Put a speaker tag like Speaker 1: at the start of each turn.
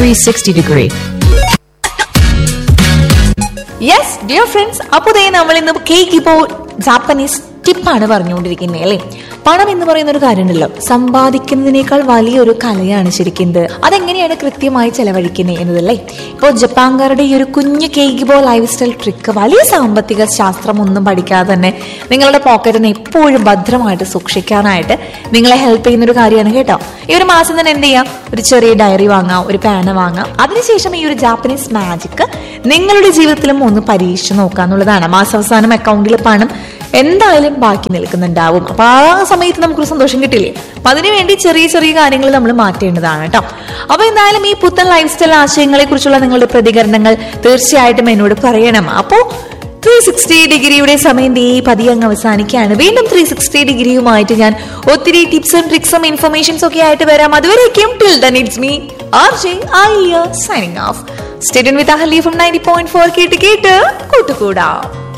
Speaker 1: 360 degree.
Speaker 2: Yes dear friends അപ്പോൾ ദേ നമ്മൾ ഇന്ന് കേക്ക് ഇപ്പോൾ ജാപ്പനീസ് ടിപ്പാണ് പറഞ്ഞുകൊണ്ടിരിക്കുന്നത് അല്ലേ പണം എന്ന് പറയുന്ന ഒരു കാര്യമുണ്ടല്ലോ സമ്പാദിക്കുന്നതിനേക്കാൾ വലിയൊരു കലയാണ് ശരിക്കും ഇത് അതെങ്ങനെയാണ് കൃത്യമായി ചെലവഴിക്കുന്നത് എന്നതല്ലേ ഇപ്പോൾ ജപ്പാൻകാരുടെ ഈ ഒരു കുഞ്ഞു കേക്ക് ബോ ലൈഫ് സ്റ്റൈൽ ട്രിക്ക് വലിയ സാമ്പത്തിക ശാസ്ത്രം ഒന്നും പഠിക്കാതെ തന്നെ നിങ്ങളുടെ പോക്കറ്റിൽ നിന്ന് എപ്പോഴും ഭദ്രമായിട്ട് സൂക്ഷിക്കാനായിട്ട് നിങ്ങളെ ഹെൽപ്പ് ചെയ്യുന്ന ഒരു കാര്യമാണ് കേട്ടോ ഈ ഒരു മാസം തന്നെ എന്ത് ചെയ്യാം ഒരു ചെറിയ ഡയറി വാങ്ങാം ഒരു പേന വാങ്ങാം അതിനുശേഷം ഈ ഒരു ജാപ്പനീസ് മാജിക് നിങ്ങളുടെ ജീവിതത്തിലും ഒന്ന് പരീക്ഷിച്ച് നോക്കുക എന്നുള്ളതാണ് മാസാവസാനം അക്കൗണ്ടിൽ പണം എന്തായാലും ബാക്കി നിൽക്കുന്നുണ്ടാവും അപ്പൊ ആ സമയത്ത് നമുക്കൊരു സന്തോഷം കിട്ടില്ലേ അപ്പൊ അതിനുവേണ്ടി ചെറിയ ചെറിയ കാര്യങ്ങൾ നമ്മൾ മാറ്റേണ്ടതാണ് കേട്ടോ അപ്പൊ എന്തായാലും ഈ പുത്തൻ ലൈഫ് സ്റ്റൈൽ ആശയങ്ങളെ കുറിച്ചുള്ള നിങ്ങളുടെ പ്രതികരണങ്ങൾ തീർച്ചയായിട്ടും എന്നോട് പറയണം അപ്പോ ത്രീ സിക്സ്റ്റി ഡിഗ്രിയുടെ സമയം ദേ പതിയെ അങ്ങ് അവസാനിക്കുകയാണ് വീണ്ടും ത്രീ സിക്സ്റ്റി ഡിഗ്രിയുമായിട്ട് ഞാൻ ഒത്തിരി ടിപ്സും ട്രിക്സും ഇൻഫർമേഷൻസ് ഒക്കെ ആയിട്ട് വരാം അതുവരേക്കും till then it's me R J I signing off സ്റ്റേഡിയൻ with Ahali from ninety point four കേട്ട് കേട്ട് കൂട്ടുകൂടാം